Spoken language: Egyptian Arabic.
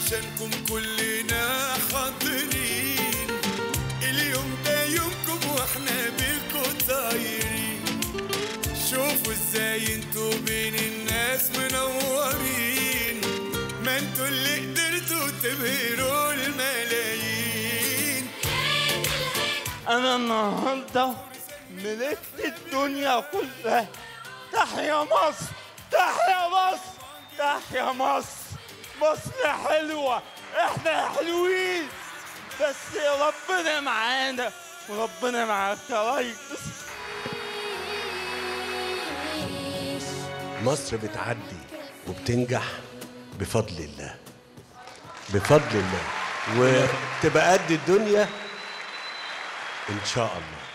عشانكم كلنا حاضرين اليوم ده يومكم واحنا بيكم طايرين شوفوا ازاي انتوا بين الناس منورين ما انتوا اللي قدرتوا تبهروا الملايين انا النهارده ملكت الدنيا كلها تحيا مصر تحيا مصر تحيا مصر مصر حلوة احنا حلوين بس ربنا معانا وربنا معاك يا ريس مصر بتعدي وبتنجح بفضل الله بفضل الله وتبقى قد الدنيا ان شاء الله